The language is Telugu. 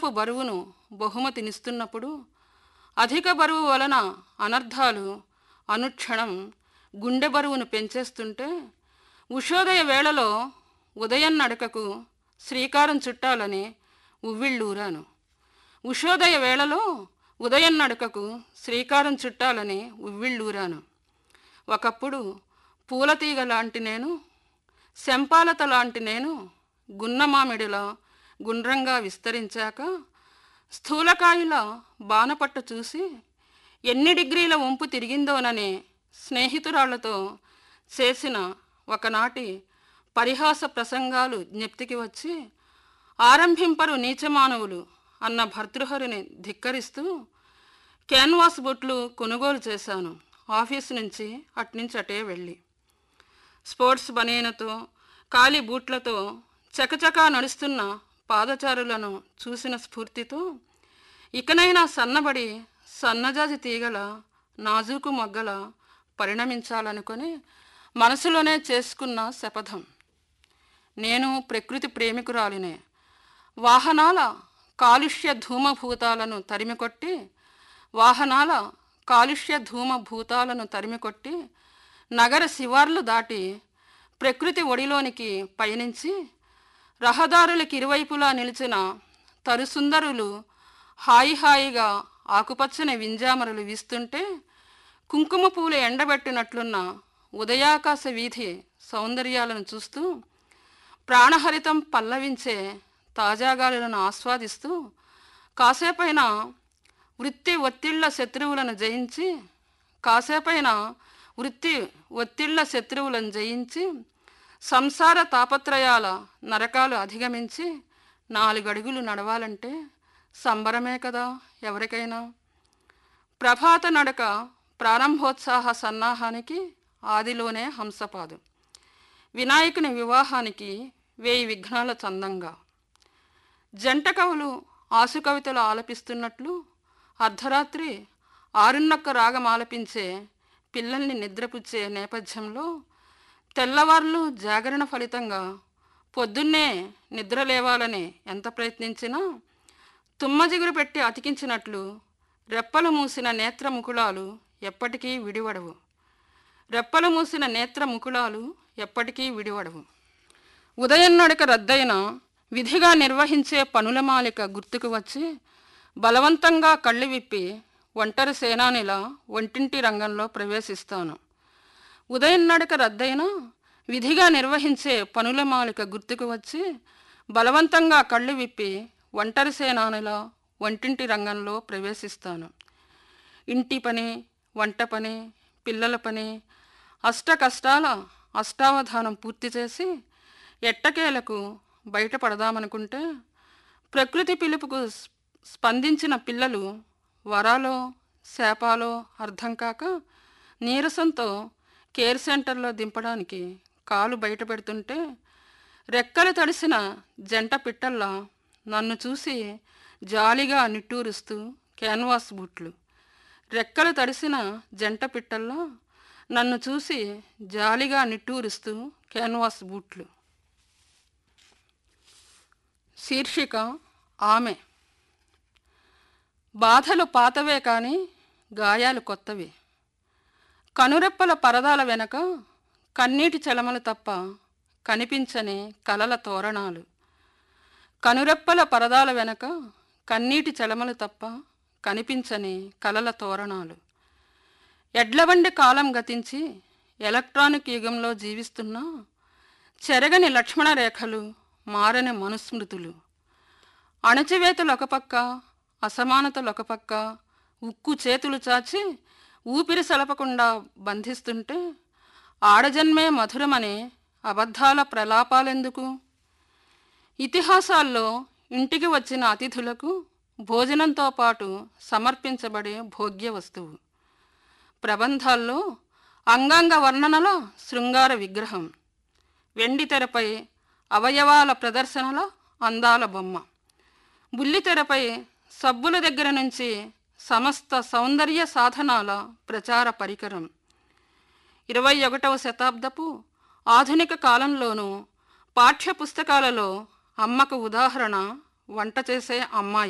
అదనపు బరువును బహుమతినిస్తున్నప్పుడు అధిక బరువు వలన అనర్థాలు అనుక్షణం గుండె బరువును పెంచేస్తుంటే ఉషోదయ వేళలో ఉదయం నడకకు శ్రీకారం చుట్టాలని ఉవ్విళ్ళూరాను ఉషోదయ వేళలో ఉదయం నడకకు శ్రీకారం చుట్టాలని ఉవ్విళ్ళూరాను ఒకప్పుడు పూలతీగ లాంటి నేను శంపాలత లాంటి నేను గున్నమామిడిలా గుండ్రంగా విస్తరించాక స్థూలకాయుల బాణపట్ట చూసి ఎన్ని డిగ్రీల వంపు తిరిగిందోనని స్నేహితురాళ్లతో చేసిన ఒకనాటి పరిహాస ప్రసంగాలు జ్ఞప్తికి వచ్చి ఆరంభింపరు నీచమానవులు అన్న భర్తృహరిని ధిక్కరిస్తూ క్యాన్వాస్ బొట్లు కొనుగోలు చేశాను ఆఫీస్ నుంచి అట్నుంచి అటే వెళ్ళి స్పోర్ట్స్ బనీనతో ఖాళీ బూట్లతో చకచకా నడుస్తున్న పాదచారులను చూసిన స్ఫూర్తితో ఇకనైనా సన్నబడి సన్నజాజి తీగల నాజూకు మొగ్గల పరిణమించాలనుకొని మనసులోనే చేసుకున్న శపథం నేను ప్రకృతి ప్రేమికురాలినే వాహనాల కాలుష్య ధూమభూతాలను తరిమికొట్టి వాహనాల కాలుష్య ధూమభూతాలను తరిమికొట్టి నగర శివార్లు దాటి ప్రకృతి ఒడిలోనికి పయనించి రహదారులకు ఇరువైపులా నిలిచిన తరుసుందరులు హాయి హాయిగా ఆకుపచ్చని వింజామరలు వీస్తుంటే కుంకుమ పూలు ఎండబెట్టినట్లున్న ఉదయాకాశ వీధి సౌందర్యాలను చూస్తూ ప్రాణహరితం పల్లవించే తాజాగాలులను ఆస్వాదిస్తూ కాసేపైన వృత్తి ఒత్తిళ్ల శత్రువులను జయించి కాసేపైన వృత్తి ఒత్తిళ్ల శత్రువులను జయించి సంసార తాపత్రయాల నరకాలు అధిగమించి నాలుగడుగులు నడవాలంటే సంబరమే కదా ఎవరికైనా ప్రభాత నడక ప్రారంభోత్సాహ సన్నాహానికి ఆదిలోనే హంసపాదు వినాయకుని వివాహానికి వేయి విఘ్నాల చందంగా జంట కవులు ఆసు కవితలు ఆలపిస్తున్నట్లు అర్ధరాత్రి ఆరున్నొక్క రాగం ఆలపించే పిల్లల్ని నిద్రపుచ్చే నేపథ్యంలో తెల్లవార్లు జాగరణ ఫలితంగా పొద్దున్నే నిద్ర లేవాలని ఎంత ప్రయత్నించినా తుమ్మజిగురు పెట్టి అతికించినట్లు రెప్పలు మూసిన నేత్ర ముకుళాలు ఎప్పటికీ విడివడవు రెప్పలు మూసిన నేత్ర ముకుళాలు ఎప్పటికీ విడివడవు ఉదయం నడక రద్దయిన విధిగా నిర్వహించే పనుల మాలిక గుర్తుకు వచ్చి బలవంతంగా కళ్ళు విప్పి ఒంటరి సేనానిలా ఒంటింటి రంగంలో ప్రవేశిస్తాను ఉదయం నడక రద్దయినా విధిగా నిర్వహించే పనుల మాలిక గుర్తుకు వచ్చి బలవంతంగా కళ్ళు విప్పి ఒంటరి సేనానిలా వంటింటి రంగంలో ప్రవేశిస్తాను ఇంటి పని వంట పని పిల్లల పని అష్ట కష్టాల అష్టావధానం పూర్తి చేసి ఎట్టకేలకు బయటపడదామనుకుంటే ప్రకృతి పిలుపుకు స్- స్పందించిన పిల్లలు వరాలో శాపాలో అర్థం కాక నీరసంతో కేర్ సెంటర్లో దింపడానికి కాలు బయట పెడుతుంటే రెక్కలు తడిసిన జంట పిట్టల్లా నన్ను చూసి జాలిగా నిట్టూరుస్తూ క్యాన్వాస్ బూట్లు రెక్కలు తడిసిన జంట పిట్టల్లా నన్ను చూసి జాలిగా నిట్టూరుస్తూ క్యాన్వాస్ బూట్లు శీర్షిక ఆమె బాధలు పాతవే కానీ గాయాలు కొత్తవి కనురెప్పల పరదాల వెనక కన్నీటి చలమలు తప్ప కనిపించని కలల తోరణాలు కనురెప్పల పరదాల వెనక కన్నీటి చలమలు తప్ప కనిపించని కలల తోరణాలు ఎడ్లబండి కాలం గతించి ఎలక్ట్రానిక్ యుగంలో జీవిస్తున్న చెరగని లక్ష్మణ రేఖలు మారని మనుస్మృతులు అణచివేతలు ఒక పక్క అసమానతలు ఒక పక్క ఉక్కు చేతులు చాచి ఊపిరి సలపకుండా బంధిస్తుంటే ఆడజన్మే మధురమనే అబద్ధాల ప్రలాపాలెందుకు ఇతిహాసాల్లో ఇంటికి వచ్చిన అతిథులకు భోజనంతో పాటు సమర్పించబడే భోగ్య వస్తువు ప్రబంధాల్లో అంగాంగ వర్ణనల శృంగార విగ్రహం వెండి తెరపై అవయవాల ప్రదర్శనల అందాల బొమ్మ బుల్లితెరపై సబ్బుల దగ్గర నుంచి సమస్త సౌందర్య సాధనాల ప్రచార పరికరం ఇరవై ఒకటవ శతాబ్దపు ఆధునిక కాలంలోనూ పాఠ్య పుస్తకాలలో అమ్మకు ఉదాహరణ వంట చేసే అమ్మాయి